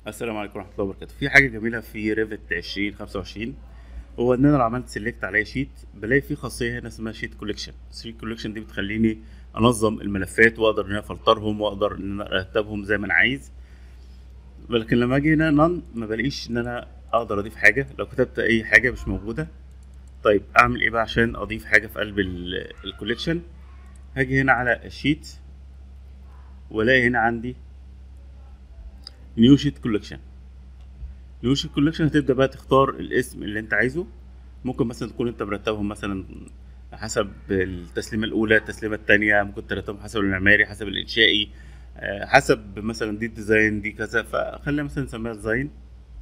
السلام عليكم ورحمه الله وبركاته في حاجه جميله في ريفت 2025 هو ان انا لو عملت سيلكت على شيت بلاقي في خاصيه هنا اسمها شيت كوليكشن الشيت كوليكشن دي بتخليني انظم الملفات واقدر ان انا افلترهم واقدر ان انا ارتبهم زي ما انا عايز لكن لما اجي هنا نون ما بلاقيش ان انا اقدر اضيف حاجه لو كتبت اي حاجه مش موجوده طيب اعمل ايه بقى عشان اضيف حاجه في قلب الكوليكشن هاجي هنا على الشيت والاقي هنا عندي نيو شيت كولكشن نيو شيت كولكشن هتبدا بقى تختار الاسم اللي انت عايزه ممكن مثلا تكون انت مرتبهم مثلا حسب التسليمه الاولى التسليمه الثانيه ممكن ترتبهم حسب المعماري حسب الانشائي آه، حسب مثلا دي الديزاين دي كذا فخلينا مثلا نسميها ديزاين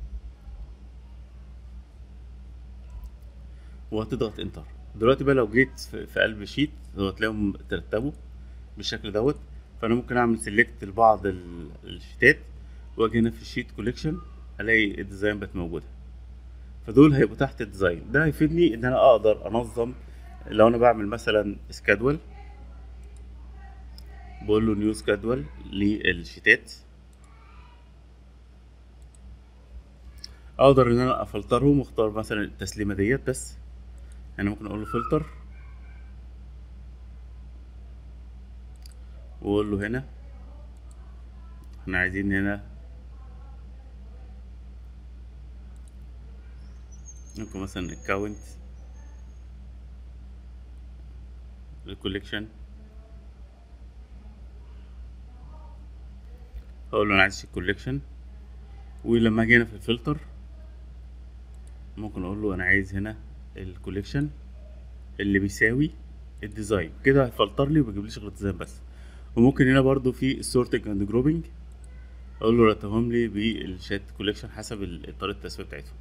وهتضغط انتر دلوقتي بقى لو جيت في قلب شيت هتلاقيهم ترتبوا بالشكل دوت فانا ممكن اعمل سيلكت لبعض الشيتات واجي هنا في الشيت كوليكشن الاقي الديزاين بقت موجوده فدول هيبقوا تحت الديزاين ده هيفيدني ان انا اقدر انظم لو انا بعمل مثلا سكادول بقول له نيو سكادول للشيتات اقدر ان انا افلترهم واختار مثلا التسليمه ديت بس انا ممكن اقول له فلتر واقول له هنا احنا عايزين هنا ممكن مثلا account الكوليكشن اقول له انا عايز الكوليكشن ولما اجي هنا في الفلتر ممكن اقول له انا عايز هنا الكوليكشن اللي بيساوي الديزاين كده هيفلتر لي وما يجيبليش غير الديزاين بس وممكن هنا برضو في السورتنج اند جروبنج اقول له رتبهم لي بالشات كوليكشن حسب طريقه التسويه بتاعتهم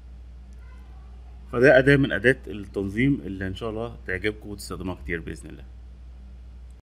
فده أداة من أداة التنظيم اللي إن شاء الله تعجبكم وتستخدموها كتير بإذن الله